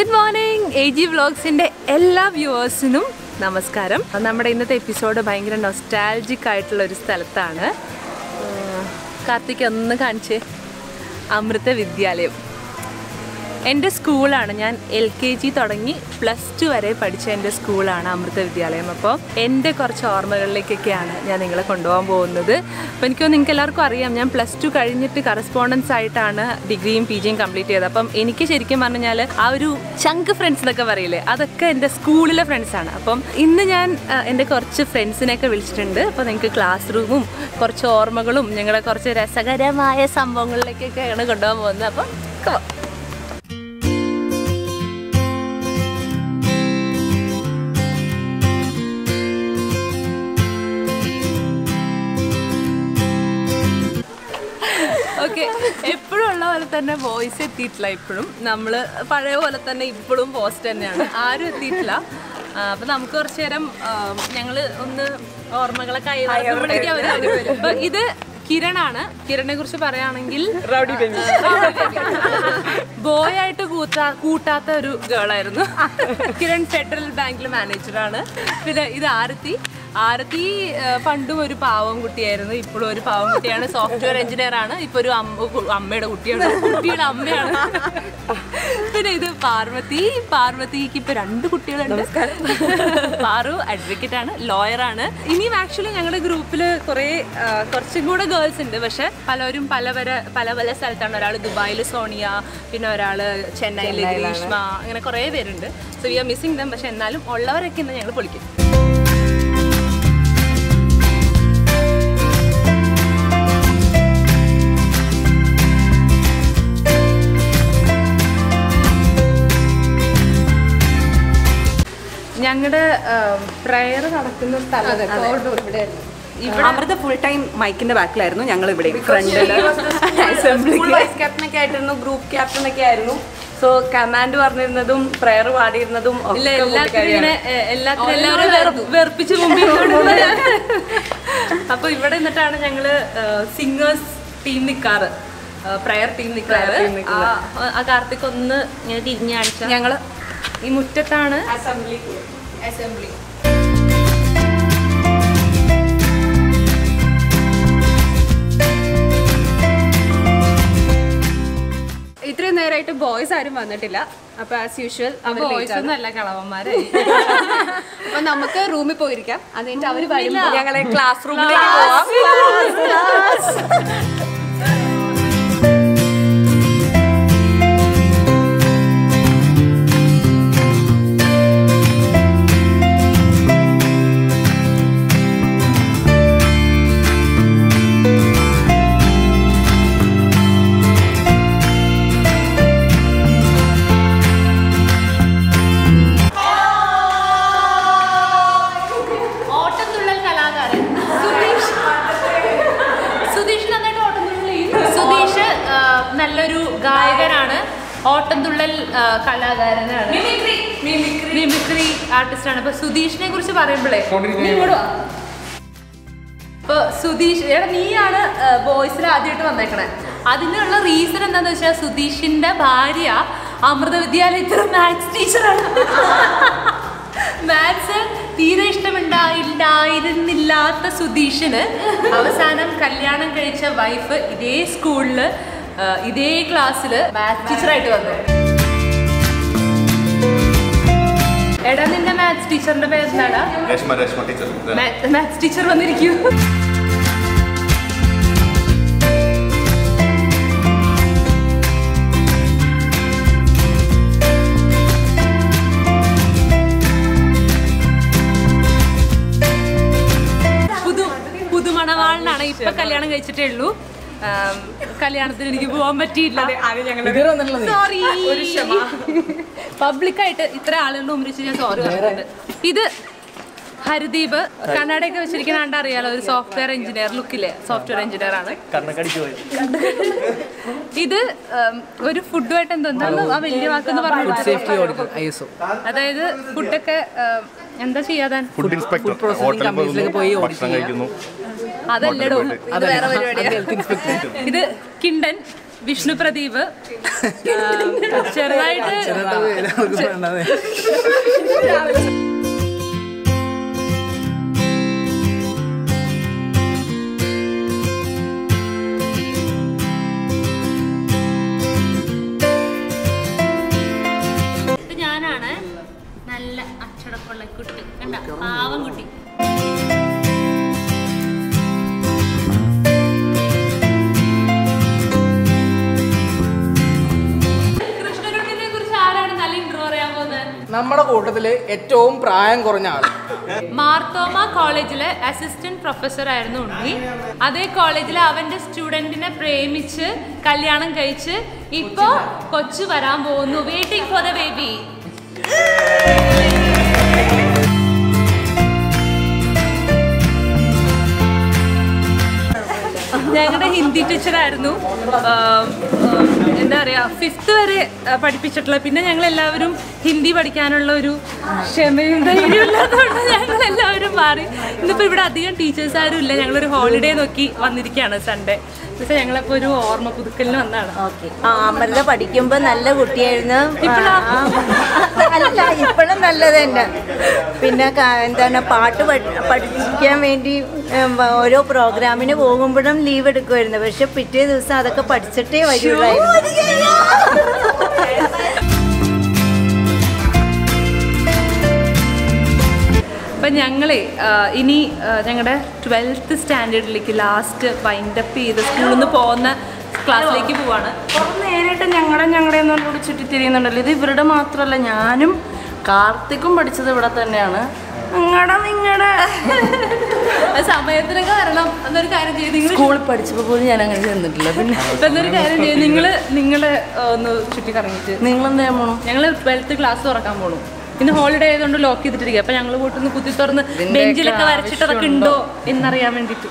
Good morning A G വ്ളോഗ്സിൻ്റെ എല്ലാ വ്യൂവേഴ്സിനും നമസ്കാരം നമ്മുടെ ഇന്നത്തെ എപ്പിസോഡ് ഭയങ്കര നൊസ്റ്റാലജിക് ആയിട്ടുള്ള ഒരു സ്ഥലത്താണ് ഉം, കാർത്തിക് ഒന്ന് കാണിച്ച് അമൃത വിദ്യാലയം എൻ്റെ സ്കൂളാണ് ഞാൻ എൽ കെ ജി തുടങ്ങി പ്ലസ് ടു വരെ പഠിച്ച എൻ്റെ സ്കൂളാണ് അമൃത വിദ്യാലയം അപ്പോൾ എൻ്റെ കുറച്ച് ഓർമ്മകളിലേക്കൊക്കെയാണ് ഞാൻ നിങ്ങളെ കൊണ്ടുപോകാൻ പോകുന്നത് അപ്പോൾ എനിക്ക് നിങ്ങൾക്ക് എല്ലാവർക്കും അറിയാം ഞാൻ പ്ലസ് ടു കഴിഞ്ഞിട്ട് കറസ്പോണ്ടൻസ് ആയിട്ടാണ് ഡിഗ്രിയും പി ജിയും കംപ്ലീറ്റ് ചെയ്തത് അപ്പം എനിക്ക് ശരിക്കും പറഞ്ഞാൽ ആ ഒരു ചങ്ക് ഫ്രണ്ട്സ് എന്നൊക്കെ പറയില്ലേ അതൊക്കെ എൻ്റെ സ്കൂളിലെ ഫ്രണ്ട്സാണ് അപ്പം ഇന്ന് ഞാൻ ആ, എൻ്റെ കുറച്ച് ഫ്രണ്ട്സിനെയൊക്കെ വിളിച്ചിട്ടുണ്ട് അപ്പോൾ നിങ്ങൾക്ക് ക്ലാസ് റൂമും കുറച്ച് ഓർമ്മകളും ഞങ്ങളുടെ കുറച്ച് രസകരമായ സംഭവങ്ങളിലേക്കൊക്കെയാണ് കൊണ്ടുപോകാൻ പോകുന്നത് അപ്പം come on. ഓക്കെ എപ്പോഴും ഉള്ള പോലെ തന്നെ വോയിസ് എത്തിയിട്ടില്ല ഇപ്പോഴും നമ്മൾ പഴയ പോലെ തന്നെ ഇപ്പോഴും പോസ്റ്റ് തന്നെയാണ് ആരും എത്തിയിട്ടില്ല ആ, അപ്പൊ നമുക്ക് കുറച്ചു നേരം ഞങ്ങൾ ഒന്ന് ഓർമ്മകളൊക്കെ കൈവിളിക്കാൻ അപ്പൊ ഇത് കിരണാണ് കിരണിനെ കുറിച്ച് പറയുകയാണെങ്കിൽ ബോയ് ആയിട്ട് കൂട്ടാ കൂട്ടാത്ത ഒരു ഗേളായിരുന്നു കിരൺ ഫെഡറൽ ബാങ്കിൽ മാനേജറാണ് പിന്നെ ഇത് ആരത്തി ആരത്തി ആ, പണ്ടും ഒരു പാവം കുട്ടിയായിരുന്നു ഇപ്പോഴും ഒരു പാവം കുട്ടിയാണ് സോഫ്റ്റ്വെയർ എഞ്ചിനീയർ ആണ് ഇപ്പൊ ഒരു അമ്മ അമ്മയുടെ കുട്ടിയാണ് കുട്ടിയുടെ അമ്മയാണ് പിന്നെ ഇത് പാർവതി പാർവതിക്ക് ഇപ്പൊ രണ്ട് കുട്ടികളുണ്ട് പാറു അഡ്വക്കേറ്റ് ആണ് ലോയർ ആണ് ഇനിയും ആക്ച്വലി ഞങ്ങളുടെ ഗ്രൂപ്പിൽ കുറെ കുറച്ചും കൂടെ ഗേൾസ് ഉണ്ട് പക്ഷെ പലരും പല പല പല പല സ്ഥലത്താണ് ഒരാൾ ദുബായിൽ സോണിയ പിന്നെ ഒരാൾ ചെന്നൈയിൽ ഗ്രീഷ്മ അങ്ങനെ കുറേ പേരുണ്ട് so we are missing them പക്ഷെ എന്നാലും ഉള്ളവരൊക്കെ ഇന്ന് ഞങ്ങൾ പൊളിക്കും ഞങ്ങളുടെ പ്രയർ നടക്കുന്ന സ്ഥലം അമൃത ഫുൾ ടൈം മൈക്കിന്റെ ബാക്കിലായിരുന്നു ഞങ്ങൾ ഇവിടെ ഫ്രണ്ടില് വൈസ് ക്യാപ്റ്റൻ ഒക്കെ ആയിട്ടിരുന്നു ഗ്രൂപ്പ് ക്യാപ്റ്റൻ ഒക്കെ ആയിരുന്നു സോ കമാൻഡ് പറഞ്ഞിരുന്നതും പ്രയർ പാടിയിരുന്നതും ഇല്ല ഒക്കെ എല്ലാത്തിനും പുള്ളിക്കാരിയാണ്. ഇങ്ങനെ എ, എല്ലാത്തിനും എല്ലാവരും വെറു- വെറുപ്പിച്ച് മുമ്പിൽ അപ്പൊ ഇവിടെ നിന്നിട്ടാണ് ഞങ്ങള് സിംഗേഴ്സ് ടീം നിക്കാറ് പ്രയർ ടീം നിക്കാറ് ആ- ആ കാർത്തിക് ഒന്ന് ഇങ്ങനെ തിരിഞ്ഞു കാണിച്ച ഞങ്ങള് ഈ മുറ്റത്താണ് അസംബ്ലി ഇത്രയും നേരമായിട്ട് ബോയ്സ് ആരും വന്നിട്ടില്ല അപ്പൊ ആസ് യൂഷ്വൽ അവർ ബോയ്സ് ഒന്നും അല്ല കളവന്മാരായി അപ്പൊ നമുക്ക് റൂമിൽ പോയിരിക്കാം അത് കഴിഞ്ഞിട്ട് അവര് വരുമ്പോ ഞങ്ങളെ ക്ലാസ് റൂമിലേക്ക് പോവാം ഓട്ടത്തുള്ളൽ കലാകാരൻ സുധീഷ് സുധീഷ് നന്നായിട്ട് ഓട്ടംതുള്ളൽ ചെയ്യും സുധീഷ് ആ, നല്ലൊരു ഗായകനാണ് ഓട്ടംതുള്ളൽ ആ, കലാകാരനാണ് മിമിക്രി ആർട്ടിസ്റ്റ് ആണ് അപ്പൊ സുധീഷിനെ കുറിച്ച് പറയുമ്പോഴേ നീ ഇങ്ങോട്ട് വാ. ഇപ്പൊ സുധീഷ് എടാ നീയാണ് ബോയ്സിൽ ആദ്യമായിട്ട് വന്നേക്കണേ അതിനുള്ള റീസൺ എന്താന്ന് വെച്ചാൽ സുധീഷിന്റെ ഭാര്യ അമൃത വിദ്യാലയത്തിലെ മാത്സ് ടീച്ചറാണ് മാത്സ് തീരെ ഇഷ്ടമുണ്ടായില്ലായിരുന്നില്ലാത്ത സുധീഷിന് അവസാനം കല്യാണം കഴിച്ച വൈഫ് ഇതേ സ്കൂളില് ഇതേ ക്ലാസ്സില് മാത്സ് ടീച്ചറായിട്ട് വന്നു എടാ നിന്റെ മാത്സ് ടീച്ചറിന്റെ പേരെന്താടാ Reshma Reshma teacher maths teacher വന്നിരിക്കൂ പുതു പുതുമണവാളിനാണ് ഇപ്പൊ കല്യാണം കഴിച്ചിട്ടേ ഉള്ളൂ ആം, കല്യാണത്തിന് എനിക്ക് പോകാൻ പറ്റിയില്ല സോറി പബ്ലിക്കായിട്ട് ഇത്ര ആളുകളുടെ മുമ്പിൽ വെച്ച് ഞാൻ സോറി പറഞ്ഞിട്ടുണ്ട് ഇത് ഹരിദീപ് കണ്ണടയൊക്കെ വെച്ചിരിക്കുന്ന കണ്ട അറിയാലോ ഒരു സോഫ്റ്റ്വെയർ എഞ്ചിനീയർ ലുക്കിലെ സോഫ്റ്റ്വെയർ എഞ്ചിനീയർ ആണ് ഇത് ഉം, ഒരു ഫുഡുമായിട്ട് എന്തെന്താണ് ആ വലിയ വാക്കെന്ന് പറഞ്ഞു safety auditor I S O അതായത് ഫുഡൊക്കെ ഉം, എന്താ ചെയ്യാതാൻ ഫുഡ് ഇൻസ്പെക്ടർ processing ഹോട്ടലിൽ companies-ലൊക്കെ പോയി പോകുന്നു audit ഭക്ഷണം ചെയ്യാം. കഴിക്കുന്നു അതല്ലടോ ഇത് വേറെ പരിപാടിയാ ഹെൽത്ത് ഇൻസ്പെക്ടർ ഇത് കിണ്ടൻ വിഷ്ണു പ്രദീപ് ആ, ചെറുതായിട്ട് ഇത് ഞാനാണ് നല്ല അച്ചടക്കമുള്ള കുട്ടി കണ്ട പാവം കുട്ടി കൃഷ്ണനുട്ടിനെ കുറിച്ച് ആരാണ് നല്ല ഇൻട്രോ പറയാൻ പോകുന്നത് നമ്മുടെ കൂട്ടത്തില് ഏറ്റവും പ്രായം കുറഞ്ഞ ആള് മാർത്തോമ കോളേജിലെ അസിസ്റ്റന്റ് പ്രൊഫസർ ആയിരുന്നു ഉണ്ണി അതേ കോളേജിൽ അവന്റെ സ്റ്റുഡന്റിനെ പ്രേമിച്ച് കല്യാണം കഴിച്ച് ഇപ്പോ കൊച്ചു വരാൻ പോകുന്നു വെയിറ്റിംഗ് ഫോർ ദ ബേബി ഞങ്ങളുടെ ഹിന്ദി ടീച്ചറായിരുന്നു ആം, ആം, എന്താ പറയാ ഫിഫ്ത്ത് വരെ ആ, പഠിപ്പിച്ചിട്ടുള്ള പിന്നെ ഞങ്ങൾ എല്ലാവരും ഹിന്ദി പഠിക്കാനുള്ള ഒരു ക്ഷമയും ധൈര്യവും ഇല്ലാത്തതുകൊണ്ട് ഞങ്ങൾ എല്ലാവരും മാറി ഇന്നിപ്പോൾ ഇവിടെ അധികം ടീച്ചേഴ്സ് ആരും ഇല്ല ഞങ്ങളൊരു ഹോളിഡേ നോക്കി വന്നിരിക്കുകയാണ് സൺഡേ പക്ഷേ ഞങ്ങളിപ്പോൾ ഒരു ഓർമ്മ പുതുക്കലിന് വന്നതാണ് ആ അമൃത പഠിക്കുമ്പോ നല്ല കുട്ടിയായിരുന്നു ഇപ്പളോ? ആ, അല്ല ഇപ്പോഴും നല്ലത് തന്നെ പിന്നെ ക- എന്താണ് പാട്ട് പഠി- പഠിക്കാൻ വേണ്ടി ഉം, ഓരോ പ്രോഗ്രാമിന് പോകുമ്പോഴും ലീവ് എടുക്കുമായിരുന്നു പക്ഷെ പിറ്റേ ദിവസം അതൊക്കെ പഠിച്ചിട്ടേ വരുള്ളായിരുന്നു അപ്പം ഞങ്ങളെ ഇനി ഞങ്ങളുടെ ട്വൽത്ത് സ്റ്റാൻഡേർഡിലേക്ക് ലാസ്റ്റ് വൈൻഡപ്പ് ചെയ്ത് സ്കൂളിൽ നിന്ന് പോകുന്ന ക്ലാസ്സിലേക്ക് പോവാണ് കുറെ നേരിട്ട് ഞങ്ങളുടെ ഞങ്ങളുടെ എന്നോട് ചുറ്റി തിരിയുന്നുണ്ടല്ലോ ഇത് ഇവരുടെ മാത്രമല്ല ഞാനും കാർത്തിക്കും പഠിച്ചത് ഇവിടെ തന്നെയാണ് നിങ്ങടെ നിങ്ങടെ ആ സമയത്തിനൊക്കെ വരണം എന്നൊരു കാര്യം ചെയ്ത് നിങ്ങൾ സ്കൂളിൽ പഠിച്ചപ്പോൾ പോലും ഞാൻ അങ്ങനെ ചെന്നിട്ടില്ല പിന്നെ ഇപ്പൊ എന്നൊരു കാര്യം ചെയ്ത് നിങ്ങൾ നിങ്ങൾ ഒന്ന് ചുറ്റി കറങ്ങിയിട്ട് നിങ്ങൾ എന്താ പോണു ഞങ്ങൾ ട്വൽത്ത് ക്ലാസ് തുറക്കാൻ പോണു ഇന്ന് ഹോളിഡേ ആയതുകൊണ്ട് ലോക്ക് ചെയ്തിട്ടിരിക്കുക അപ്പൊ ഞങ്ങൾ പോയിട്ട് ഒന്ന് കുത്തി തുറന്ന് ഇതിന്റെയൊക്കെ ബെഞ്ചിലൊക്കെ വരച്ചിട്ടതൊക്കെ ഉണ്ടോ എന്നറിയാൻ വേണ്ടിട്ട്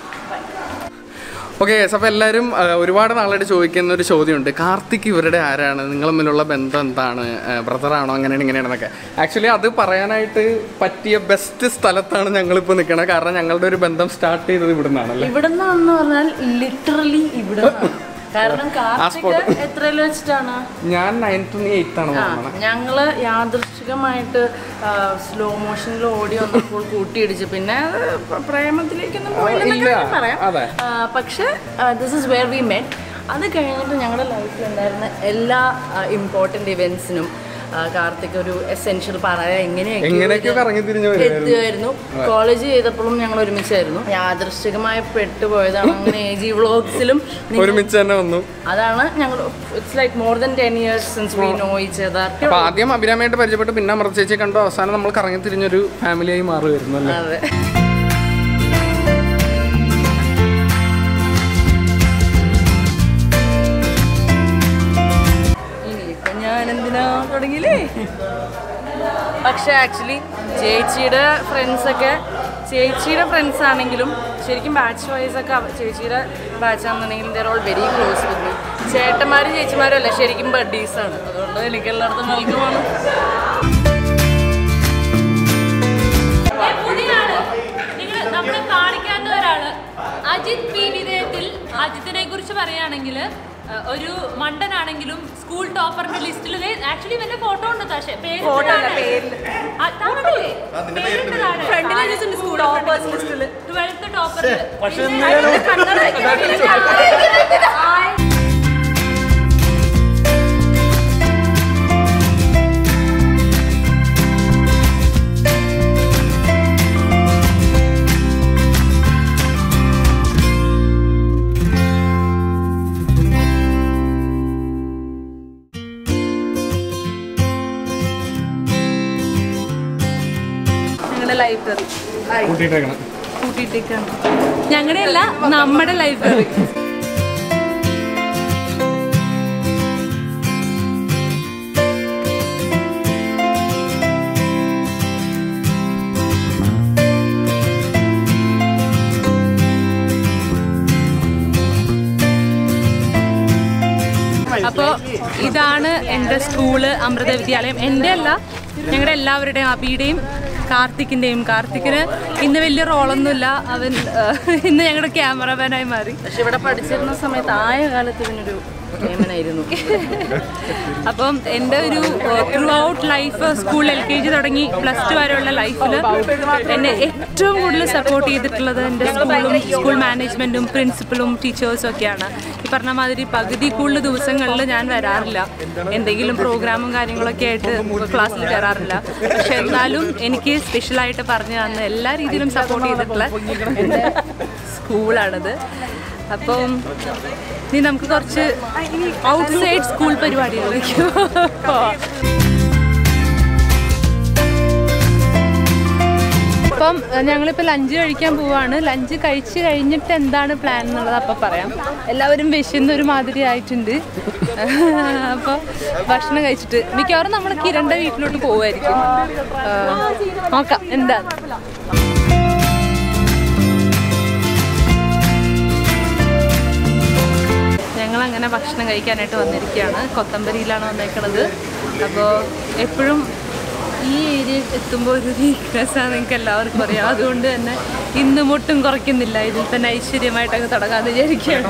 ഓക്കെ അപ്പോൾ എല്ലാവരും ആ, ഒരുപാട് നാളായിട്ട് ചോദിക്കുന്ന ഒരു ചോദ്യമുണ്ട് കാർത്തിക് ഇവരുടെ ആരാണ് നിങ്ങൾ തമ്മിലുള്ള ബന്ധം എന്താണ് ബ്രദറാണോ അങ്ങനെയാണ് ഇങ്ങനെയാണെന്നൊക്കെ ആക്ച്വലി അത് പറയാനായിട്ട് പറ്റിയ ബെസ്റ്റ് സ്ഥലത്താണ് ഞങ്ങളിപ്പോൾ നിൽക്കുന്നത് കാരണം ഞങ്ങളുടെ ഒരു ബന്ധം സ്റ്റാർട്ട് ചെയ്തത് ഇവിടെ നിന്നാണല്ലേ ഇവിടെ നിന്നാന്ന് പറഞ്ഞാൽ ലിറ്ററലി ഇവിടെ കാരണം കാർത്തിക് spot. എത്രയിൽ വെച്ചിട്ടാണ് ഞാൻ നയൻത്ത് നീ എയ്ത്ത് ആണ് ആ, തോന്നുന്നത് ഞങ്ങള് യാദൃശ്ചികമായിട്ട് സ്ലോ മോഷനിൽ ഓടി വന്നപ്പോൾ കൂട്ടിയിടിച്ച് പിന്നെ അത് പ്ര- പ്രേമത്തിലേക്കൊന്നും പോയില്ലെന്നൊക്കെ ഇല്ല. വേണമെങ്കിൽ പറയാം അതെ. ആ, പക്ഷെ this is where we met അത് കഴിഞ്ഞിട്ട് ഞങ്ങളുടെ ലൈഫിൽ ഉണ്ടായിരുന്ന എല്ലാ ഇമ്പോർട്ടൻ്റ് ഇവൻസിനും കാർത്തിക് ഒരു എസെൻഷ്യൽ പറയാ എങ്ങനെയൊക്കെയോ കറങ്ങി തിരിഞ്ഞ് വരുമായിരുന്നു. എത്തുമായിരുന്നു കോളേജ് ചെയ്തപ്പോഴും ഞങ്ങൾ ഒരുമിച്ചായിരുന്നു യാദൃശ്ചികമായി പെട്ടുപോയതാണ് അങ്ങനെ എ ജി വ്ളോഗ്സിലും ഒരുമിച്ച് തന്നെ വന്നു അതാണ് ഞങ്ങൾ it's like more than ten years since we know each other അപ്പൊ ആദ്യം അഭിരാമയായിട്ട് പരിചയപ്പെട്ട് പിന്നെ അമൃത ചേച്ചി കണ്ടു അവസാനം നമ്മൾ കറങ്ങി തിരിഞ്ഞൊരു ഫാമിലിയായി മാറുമായിരുന്നു അല്ലേ അതെ ഇനിയിപ്പൊ ഞാൻ എന്തിനാ തുടങ്ങിയില്ലേ പക്ഷെ ആക്ച്വലി ചേച്ചിയുടെ ഫ്രണ്ട്സൊക്കെ ചേച്ചിയുടെ ഫ്രണ്ട്സ് ആണെങ്കിലും ശരിക്കും ബാച്ച് വൈസ് ഒക്കെ അവ- ചേച്ചിയുടെ ബാച്ച് ആണെന്നുണ്ടെങ്കിൽ they're all very close with me ചേട്ടന്മാരും ചേച്ചിമാരും അല്ല ശരിക്കും ബഡ്ഡീസ് ആണ് അതുകൊണ്ട് എനിക്ക് എല്ലായിടത്തും നൽകുവാണ് പുതിയ ആള് നിങ്ങൾ നമ്മളെ കാണിക്കാത്ത ഒരാള് അജിത് പി വിധേയത്തിൽ അജിത്തിനെ കുറിച്ച് പറയുകയാണെങ്കിൽ ഒരു മണ്ടനാണെങ്കിലും സ്കൂൾ ടോപ്പറിന്റെ ലിസ്റ്റിൽ ആക്ച്വലി വല്ല ഫോട്ടോ ഉണ്ട് പക്ഷേ ട്വൽത്ത് ടോപ്പറിൽ ഞങ്ങളുടെ ലൈബ്രറി കൂട്ടിയിട്ടേക്കണം കൂട്ടിയിട്ടേക്കാണ് ഞങ്ങളുടെ അല്ല നമ്മുടെ ലൈബ്രറി അപ്പോൾ ഇതാണ് എൻ്റെ സ്കൂള് അമൃത വിദ്യാലയം എൻ്റെ അല്ല ഞങ്ങളുടെ എല്ലാവരുടെയും അബിയുടെയും കാർത്തിക്കിൻ്റെയും കാർത്തിക്കിന് ഇന്ന് വലിയ റോളൊന്നുമില്ല അവൻ ഏഹ്, ഇന്ന് ഞങ്ങളുടെ ക്യാമറമാനായി മാറി പക്ഷെ ഇവിടെ പഠിച്ചിരുന്ന സമയത്ത് ആയ കാലത്ത് ഇതിനൊരു പ്രേമനായിരുന്നു അപ്പം എൻ്റെ ഒരു throughout life school L K G തുടങ്ങി പ്ലസ് ടു വരെയുള്ള ലൈഫിൽ എന്നെ ഏറ്റവും കൂടുതൽ സപ്പോർട്ട് ചെയ്തിട്ടുള്ളത് എൻ്റെ സ്കൂളും സ്കൂൾ മാനേജ്മെൻറ്റും പ്രിൻസിപ്പലും ടീച്ചേഴ്സും ഒക്കെയാണ് ഈ പറഞ്ഞ മാതിരി പകുതി കൂടുതൽ ദിവസങ്ങളിൽ ഞാൻ വരാറില്ല എന്തെങ്കിലും പ്രോഗ്രാമും കാര്യങ്ങളൊക്കെ ആയിട്ട് ക്ലാസ്സിൽ കയറാറില്ല പക്ഷെ എന്നാലും എനിക്ക് സ്പെഷ്യലായിട്ട് പറഞ്ഞു തന്ന എല്ലാ രീതിയിലും സപ്പോർട്ട് ചെയ്തിട്ടുള്ള എൻ്റെ സ്കൂളാണത് അപ്പം ഇനി നമുക്ക് കുറച്ച് ഔട്ട്സൈഡ് സ്കൂൾ പരിപാടികളിലേക്ക് പോവാം അപ്പം ഞങ്ങളിപ്പോൾ ലഞ്ച് കഴിക്കാൻ പോവാണ് ലഞ്ച് കഴിച്ച് കഴിഞ്ഞിട്ട് എന്താണ് പ്ലാൻ എന്നുള്ളത് അപ്പം പറയാം എല്ലാവരും വിശന്ന ഒരു മാതിരി ആയിട്ടുണ്ട് അപ്പോൾ ഭക്ഷണം കഴിച്ചിട്ട് മിക്കവാറും നമ്മൾ കിരണ്ട വീട്ടിലോട്ട് പോവായിരിക്കും ആ, നോക്കാം എന്താ ഞങ്ങൾ അങ്ങനെ ഭക്ഷണം കഴിക്കാനായിട്ട് വന്നിരിക്കുകയാണ് കൊത്തമ്പരിയിലാണ് വന്നേക്കണത് അപ്പോൾ എപ്പോഴും ഈ ഏരിയയിൽ എത്തുമ്പോൾ ഒരു വീക്ക്നെസ് ആണ് നിങ്ങൾക്ക് എല്ലാവർക്കും അറിയാം അതുകൊണ്ട് തന്നെ ഇന്നും ഒട്ടും കുറയ്ക്കുന്നില്ല ഇതിൽ തന്നെ ഐശ്വര്യമായിട്ട് അങ്ങ് തുടങ്ങാമെന്ന് വിചാരിക്കുകയാണ്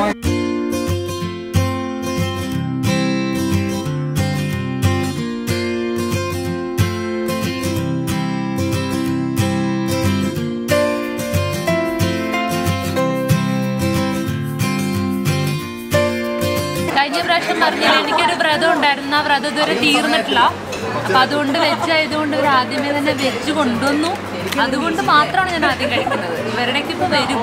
കഴിഞ്ഞ പ്രാവശ്യം പറഞ്ഞില്ല എനിക്കൊരു വ്രതം ഉണ്ടായിരുന്നു ആ വ്രതം ഇതുവരെ തീർന്നിട്ടില്ല അപ്പൊ അതുകൊണ്ട് വെജ് ആയതുകൊണ്ട് ഇവർ ആദ്യമേ തന്നെ വെജ് കൊണ്ടുവന്നു അതുകൊണ്ട് മാത്രമാണ് ഞാൻ ആദ്യം കഴിക്കുന്നത് ഇവരുടെയൊക്കെ ഇപ്പൊ വരും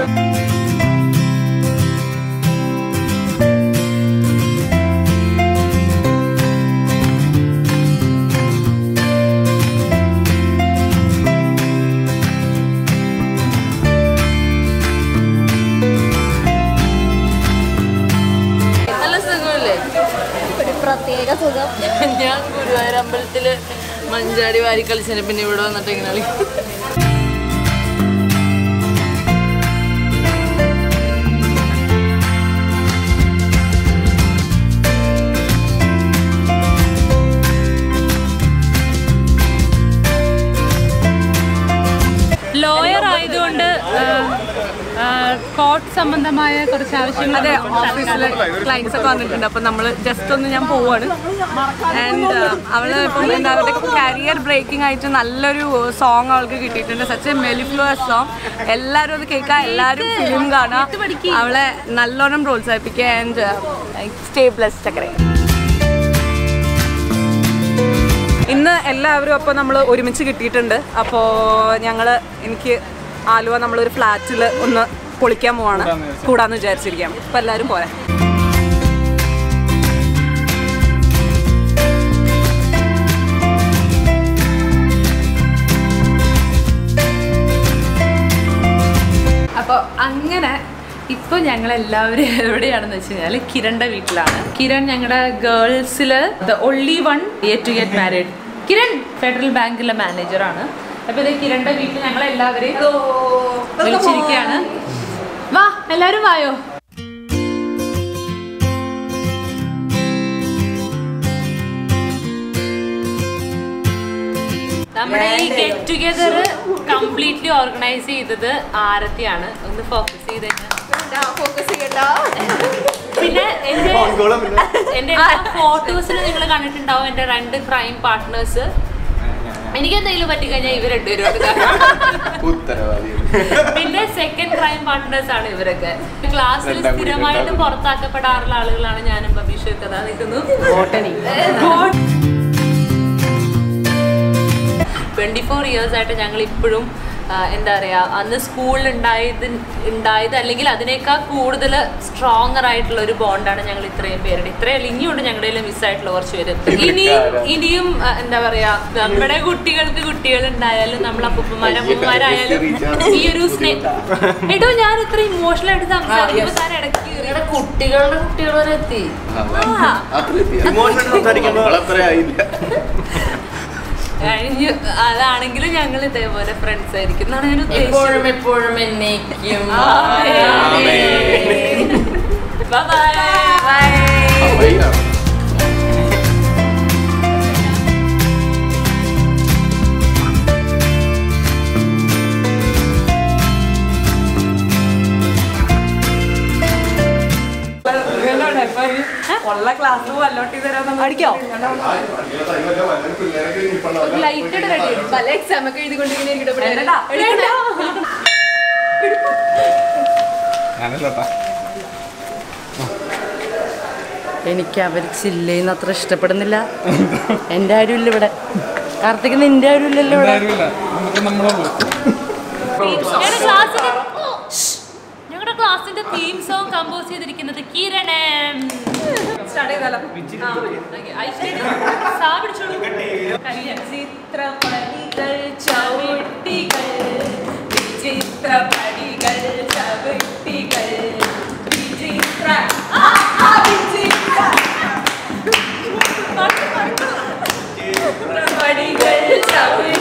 നല്ല സുഖമല്ലേ ഒരു പ്രത്യേക സുഖം ഞാൻ ഗുരുവായൂർ അമ്പലത്തില് മഞ്ചാടി വാരി കളിച്ചതിന് പിന്നെ ഇവിടെ വന്നിട്ട് ഇങ്ങനെ കളിക്കും ലോയർ ആയതുകൊണ്ട് കോർട്ട് സംബന്ധമായ കുറച്ച് ആവശ്യങ്ങൾ അതെ ഓഫീസിൽ ക്ലയൻസ് ഒക്കെ വന്നിട്ടുണ്ട് അപ്പം നമ്മൾ ജസ്റ്റ് ഒന്ന് ഞാൻ പോവാണ് ആൻഡ് അവള് ഇപ്പം എന്താ അവരുടെ കരിയർ ബ്രേക്കിംഗ് ആയിട്ട് നല്ലൊരു സോങ് അവൾക്ക് കിട്ടിയിട്ടുണ്ട് സച്ച് എ മെലിഫ്ലുവസ് സോങ് എല്ലാവരും അത് കേൾക്കുക എല്ലാവരും ഫിലിം കാണാം അവളെ നല്ലോണം പ്രോത്സാഹിപ്പിക്കുക ആൻഡ് സ്റ്റേ ബ്ലസ് ചക്കരെ ഇന്ന് എല്ലാവരും അപ്പോൾ നമ്മൾ ഒരുമിച്ച് കിട്ടിയിട്ടുണ്ട് അപ്പോൾ ഞങ്ങൾ എനിക്ക് ആലുവ നമ്മളൊരു ഫ്ലാറ്റിൽ ഒന്ന് പൊളിക്കാൻ പോവാണ് കൂടാന്ന് വിചാരിച്ചിരിക്കാം അപ്പോൾ എല്ലാവരും പോരെ അപ്പോൾ അങ്ങനെ ഇപ്പോൾ ഞങ്ങൾ എല്ലാവരും എവിടെയാണെന്ന് വെച്ച് കഴിഞ്ഞാൽ കിരണിന്റെ വീട്ടിലാണ് കിരൺ ഞങ്ങളുടെ ഗേൾസിൽ the only one uh to get married Kiran Federal ബാങ്കിലെ മാനേജറാണ് അപ്പോൾ ഇത് കിരണിന്റെ വീട്ടിൽ ഞങ്ങൾ എല്ലാവരെയും വിളിച്ചിരിക്കുകയാണ് വാ എല്ലാവരും വായോ നമ്മുടെ ഈ ഗെറ്റ് ടുഗെദർ കംപ്ലീറ്റ്ലി ഓർഗനൈസ് ചെയ്തത് ആരത്തിയാണ് ഒന്ന് ഫോക്കസ് ചെയ്ത് പിന്നെ എന്റെ എന്റെ എല്ലാ ഫോട്ടോസിൽ നിങ്ങൾ കണ്ടിട്ടുണ്ടാവും എന്റെ രണ്ട് ക്രൈം പാർട്ട്നേഴ്സ് എനിക്ക് എന്തെങ്കിലും പറ്റിക്കഴിഞ്ഞാൽ ഇവർ രണ്ടുപേരും പിന്നെ സെക്കൻഡ് ക്രൈം പാർട്ട്നേഴ്സ് ആണ് ഇവരൊക്കെ ക്ലാസ്സിൽ സ്ഥിരമായിട്ട് പുറത്താക്കപ്പെടാറുള്ള ആളുകളാണ് ഞാനും ബബീഷും ഒക്കെ അതാ നിൽക്കുന്നു ട്വൻറ്റി ഫോർ ഇയേഴ്സ് ആയിട്ട് ഞങ്ങൾ ഇപ്പോഴും എന്താ പറയുക അന്ന് സ്കൂളിൽ ഉണ്ടായത് ഉണ്ടായത് അല്ലെങ്കിൽ അതിനേക്കാൾ കൂടുതൽ സ്ട്രോങ്ങർ ആയിട്ടുള്ള ഒരു ബോണ്ടാണ് ഞങ്ങൾ ഇത്രയും പേരുടെ ഇത്രയല്ല ഇനിയുണ്ട് ഞങ്ങളുടെ മിസ്സായിട്ടുള്ള കുറച്ച് പേര് ഇനിയും ഇനിയും ആ, എന്താ പറയാ നമ്മുടെ കുട്ടികൾക്ക് കുട്ടികൾ ഉണ്ടായാലും നമ്മൾ അപ്പൂപ്പന്മാരും അമ്മമാരായാലും ഈ ഒരു സ്നേഹം എടോ ഞാൻ ഇത്ര ഇമോഷണൽ ആയിട്ട് സംസാരിക്കുമ്പോൾ താൻ ഇടയ്ക്ക് നിങ്ങളുടെ കുട്ടികളുടെ കുട്ടികൾ വരെ എത്തി കഴിഞ്ഞു അതാണെങ്കിലും ഞങ്ങൾ ഇതേപോലെ ഫ്രണ്ട്സ് ആയിരിക്കും എന്നാണ് ഞാൻ ഉദ്ദേശിച്ചത് എപ്പോഴും എപ്പോഴും എന്നേക്കും Bye bye. ഇപ്പൊ ഈ ഉള്ള ക്ലാസ് വല്ലോട്ടി തരാൻ അടിക്കോ ലൈറ്റ് റെഡി പല എക്സാം ഒക്കെ എഴുതിക്കൊണ്ടിങ്ങനെ ഇരിക്കട്ടെ ഞാനല്ലോട്ടാ എനിക്ക് അവർ ചില്ലേന്ന് അത്ര ഇഷ്ടപ്പെടുന്നില്ല എൻ്റെ ആരും ഇല്ല ഇവിടെ കാർത്തിക് നിന്റെ ആരും ഇല്ലല്ലോ ഇവിടെ ആരുമില്ല നമുക്ക് നമ്മളെ പോകും ഞങ്ങളുടെ ക്ലാസ്സിന്റെ ഞങ്ങളുടെ ക്ലാസ്സിന്റെ തീം സോങ് കമ്പോസ് ചെയ്തിരിക്കുന്നത് കിരണൻ സ്റ്റാർട്ട് ചെയ്താലോ സാ പിടിച്ചോളൂ ചിത്രപടികൾ ചവിട്ടികൾ വിചിത്രപടികൾ ചവിട്ടികൾ വിചിത്ര ആ, ആ, വിചിത്ര പടികൾ ചവിട്ടി